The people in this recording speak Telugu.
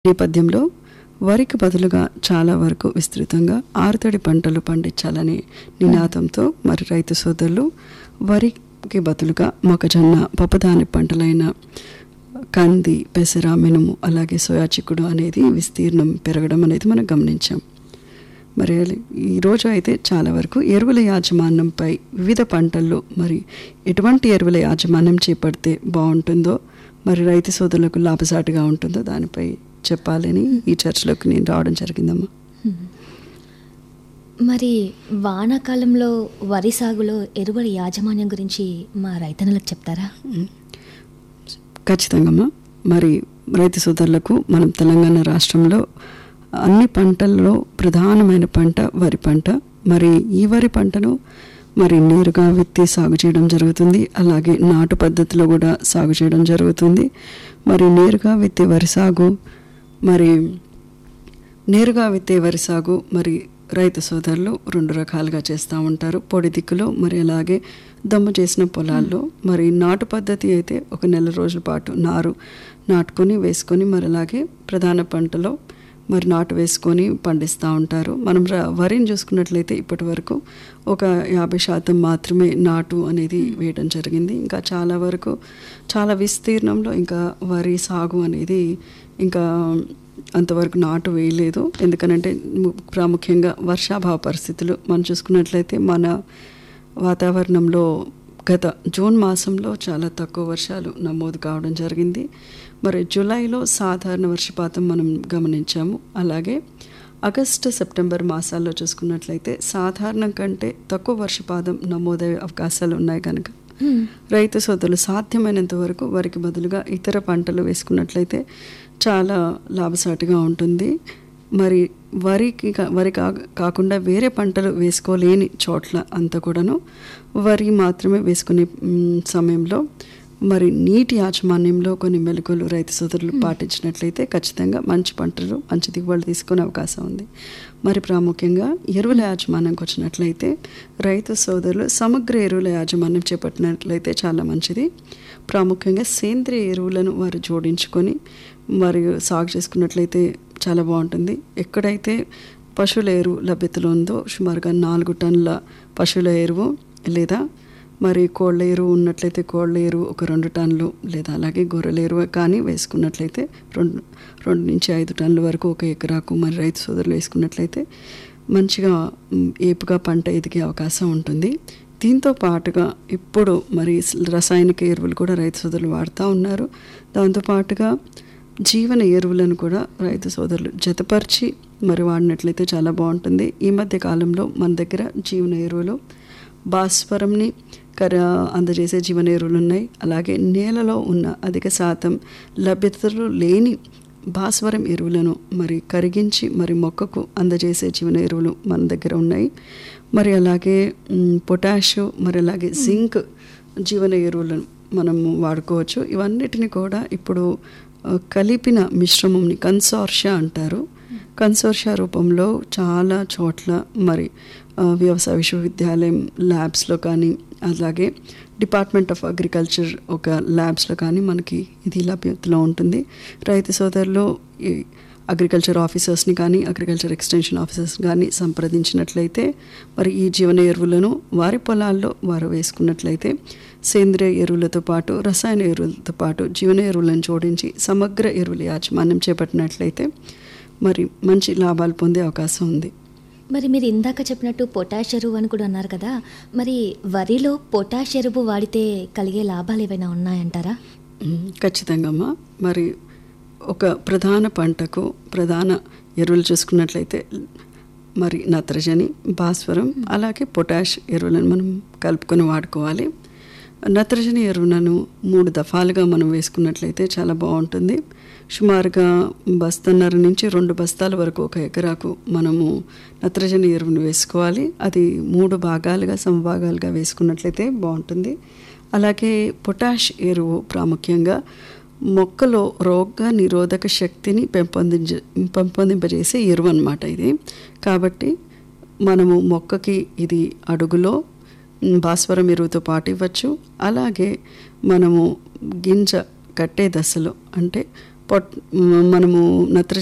నేపథ్యంలో వరికి బదులుగా చాలా వరకు విస్తృతంగా ఆరుతడి పంటలు పండించాలనే నినాదంతో మరి రైతు సోదరులు వరికి బదులుగా మొక్కజొన్న పప్పుధాన్య పంటలైన కంది పెసర మినుము అలాగే సోయా చిక్కుడు అనేది విస్తీర్ణం పెరగడం అనేది మనం గమనించాం మరి ఈరోజు అయితే చాలా వరకు ఎరువుల యాజమాన్యంపై వివిధ పంటల్లో మరి ఎటువంటి ఎరువుల యాజమాన్యం చేపడితే బాగుంటుందో మరి రైతు సోదరులకు లాభసాటిగా ఉంటుందో దానిపై చెప్పాలని ఈ చర్చలోకి నేను రావడం జరిగిందమ్మా మరి వానాకాలంలో వరి సాగులో ఎరువుల యాజమాన్యం గురించి మా రైతన్నలకు చెప్తారా ఖచ్చితంగా మరి రైతు సోదరులకు మనం తెలంగాణ రాష్ట్రంలో అన్ని పంటల్లో ప్రధానమైన పంట వరి పంట మరి ఈ వరి పంటను మరి నేరుగా విత్తి సాగు చేయడం జరుగుతుంది అలాగే నాటు పద్ధతిలో కూడా సాగు చేయడం జరుగుతుంది మరి నేరుగా విత్తే వరి సాగు మరి నేరుగా విత్తే వరి సాగు మరి రైతు సోదరులు రెండు రకాలుగా చేస్తూ ఉంటారు పొడి దిక్కులో మరి అలాగే దమ్ము చేసిన పొలాల్లో మరి నాటు పద్ధతి అయితే ఒక నెల రోజుల పాటు నారు నాటుకొని వేసుకొని మరి అలాగే ప్రధాన పంటలో మరి నాటు వేసుకొని పండిస్తూ ఉంటారు మనం ర- వరిని చూసుకున్నట్లయితే ఇప్పటి వరకు ఒక యాభై శాతం మాత్రమే నాటు అనేది వేయడం జరిగింది ఇంకా చాలా వరకు చాలా విస్తీర్ణంలో ఇంకా వరి సాగు అనేది ఇంకా అంతవరకు నాటు వేయలేదు ఎందుకనంటే ము- ప్రాముఖ్యంగా వర్షాభావ పరిస్థితులు మనం చూసుకున్నట్లయితే మన వాతావరణంలో గత జూన్ మాసంలో చాలా తక్కువ వర్షాలు నమోదు కావడం జరిగింది మరి జూలైలో సాధారణ వర్షపాతం మనం గమనించాము అలాగే ఆగస్టు సెప్టెంబర్ మాసాల్లో చూసుకున్నట్లయితే సాధారణం కంటే తక్కువ వర్షపాతం నమోదయ్యే అవకాశాలు ఉన్నాయి కనుక రైతు సోదరులు సాధ్యమైనంత వరకు వరికి బదులుగా ఇతర పంటలు వేసుకున్నట్లయితే చాలా లాభసాటిగా ఉంటుంది మరి వరికి కా- వరి కా కాకుండా వేరే పంటలు వేసుకోలేని చోట్ల అంతా కూడాను వరి మాత్రమే వేసుకునే మ్, సమయంలో మరి నీటి యాజమాన్యంలో కొన్ని మెలకువలు రైతు సోదరులు పాటించినట్లయితే ఖచ్చితంగా మంచి పంటలు మంచి దిగుబడులు తీసుకునే అవకాశం ఉంది మరి ప్రాముఖ్యంగా ఎరువుల యాజమాన్యంకి వచ్చినట్లయితే రైతు సోదరులు సమగ్ర ఎరువుల యాజమాన్యం చేపట్టినట్లయితే చాలా మంచిది ప్రాముఖ్యంగా సేంద్రియ ఎరువులను వారు జోడించుకొని మరియు సాగు చేసుకున్నట్లయితే చాలా బాగుంటుంది ఎక్కడైతే పశువుల ఎరువు లభ్యతలో ఉందో సుమారుగా నాలుగు టన్నుల పశువుల ఎరువు లేదా మరి కోళ్ళ ఎరువు ఉన్నట్లయితే కోళ్ళ ఎరువు ఒక రెండు టన్నులు లేదా అలాగే గొర్రెల ఎరువు కానీ వేసుకున్నట్లయితే రెండు రెండు నుంచి ఐదు టన్నుల వరకు ఒక ఎకరాకు మరి రైతు సోదరులు వేసుకున్నట్లయితే మంచిగా మ్, ఏపుగా పంట ఎదిగే అవకాశం ఉంటుంది దీంతో పాటుగా ఇప్పుడు మరి రసాయనిక ఎరువులు కూడా రైతు సోదరులు వాడుతూ ఉన్నారు దాంతో పాటుగా జీవన ఎరువులను కూడా రైతు సోదరులు జతపరిచి మరి వాడినట్లయితే చాలా బాగుంటుంది ఈ మధ్య కాలంలో మన దగ్గర జీవన ఎరువులు భాస్వరంని కర అందజేసే జీవన ఎరువులు ఉన్నాయి అలాగే నేలలో ఉన్న అధిక శాతం లభ్యతలు లేని భాస్వరం ఎరువులను మరి కరిగించి మరి మొక్కకు అందజేసే జీవన ఎరువులు మన దగ్గర ఉన్నాయి మరి అలాగే మ్, పొటాషు మరి అలాగే జింక్ జీవన ఎరువులను మనము వాడుకోవచ్చు ఇవన్నిటిని కూడా ఇప్పుడు ఆ, కలిపిన మిశ్రమంని కన్సార్షియా అంటారు కన్సోర్షియా రూపంలో చాలా చోట్ల మరి ఆ, వ్యవసాయ విశ్వవిద్యాలయం ల్యాబ్స్లో కానీ అలాగే డిపార్ట్మెంట్ ఆఫ్ అగ్రికల్చర్ ఒక ల్యాబ్స్లో కానీ మనకి ఇది లభ్యతలో ఉంటుంది రైతు సోదరులు ఈ అగ్రికల్చర్ ఆఫీసర్స్ని కానీ అగ్రికల్చర్ ఎక్స్టెన్షన్ ఆఫీసర్స్ కానీ సంప్రదించినట్లయితే మరి ఈ జీవన ఎరువులను వారి పొలాల్లో వారు వేసుకున్నట్లయితే సేంద్రియ ఎరువులతో పాటు రసాయన ఎరువులతో పాటు జీవన ఎరువులను జోడించి సమగ్ర ఎరువుల యాజమాన్యం చేపట్టినట్లయితే మరి మంచి లాభాలు పొందే అవకాశం ఉంది మరి మీరు ఇందాక చెప్పినట్టు పొటాష్ ఎరువు అని కూడా అన్నారు కదా మరి వరిలో పొటాష్ ఎరువు వాడితే కలిగే లాభాలు ఏవైనా ఉన్నాయంటారా మ్మ్. ఖచ్చితంగా అమ్మా మరి ఒక ప్రధాన పంటకు ప్రధాన ఎరువులు చూసుకున్నట్లయితే మరి నత్రజని భాస్వరం అలాగే పొటాష్ ఎరువులను మనం కలుపుకొని వాడుకోవాలి నత్రజని ఎరువులను మూడు దఫాలుగా మనం వేసుకున్నట్లయితే చాలా బాగుంటుంది సుమారుగా బస్తన్నర నుంచి రెండు బస్తాల వరకు ఒక ఎకరాకు మనము నత్రజని ఎరువును వేసుకోవాలి అది మూడు భాగాలుగా సమభాగాలుగా వేసుకున్నట్లయితే బాగుంటుంది అలాగే పొటాష్ ఎరువు ప్రాముఖ్యంగా మొక్కలో రోగ నిరోధక శక్తిని పెంపొందించ పెంపొందింపజేసే ఎరువు అనమాట ఇది కాబట్టి మనము మొక్కకి ఇది అడుగులో మ్, భాస్వరం ఎరువుతో పాటు ఇవ్వచ్చు అలాగే మనము గింజ కట్టే దశలో అంటే పొట్ మనము నత్ర